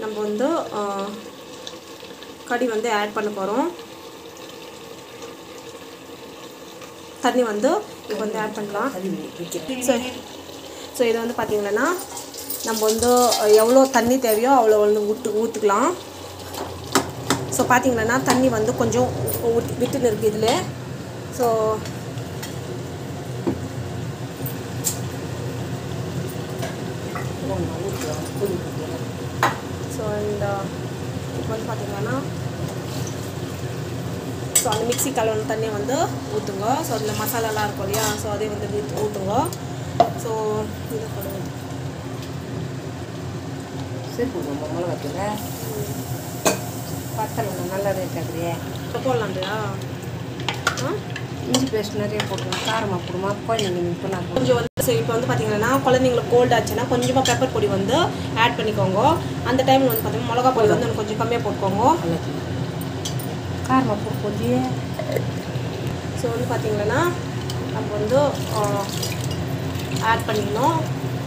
நம்ம வந்து ஆ, கறி வந்து ஆட் பண்ண போகிறோம் தண்ணி வந்து இப்போ வந்து ஆட் பண்ணலாம் ஸோ ஸோ இது வந்து பார்த்திங்கன்னா நம்ம வந்து எவ்வளோ தண்ணி தேவையோ அவ்வளோ வந்து ஊற்று ஊற்றுக்கலாம் ஸோ பார்த்தீங்கன்னா தண்ணி வந்து கொஞ்சம் ஊத்தி- விட்டுன்னு இருக்குது இதில் ஸோ ஸோ இந்த இப்போ வந்து பார்த்தீங்கன்னா ஸோ அந்த மிக்ஸி கலவன தண்ணியை வந்து ஊற்றுங்க ஸோ அதில் மசாலாலாம் இருக்கும் இல்லையா ஸோ அதே வந்து ஊத்து- ஊற்றுங்க ஸோ இது போடுங்க சீப்பு மிளகாத்தூள் பத்தலை நல்லாவே இருக்காது இப்போ போடலாம் இல்லையா ஆ இஞ்சி பேஸ்ட் நிறைய போட்டுருவோம் காரமாக போடுமா குழந்தைங்க இப்போ நான் கொஞ்சம் வந்து சரி இப்போ வந்து பார்த்தீங்கன்னா குழந்தைங்களுக்கு கோல்ட் ஆச்சுன்னா கொஞ்சமாக பெப்பர் பொடி வந்து ஆட் பண்ணிக்கோங்க அந்த டைமில் வந்து பார்த்தீங்கன்னா மிளகா பொடி வந்து இன்னும் கொஞ்சம் கம்மியாக போட்டுக்கோங்க காரமாக போட்டு கொஞ்சம் ஸோ வந்து பார்த்தீங்கன்னா நம்ம வந்து ஆட் பண்ணிக்கணும்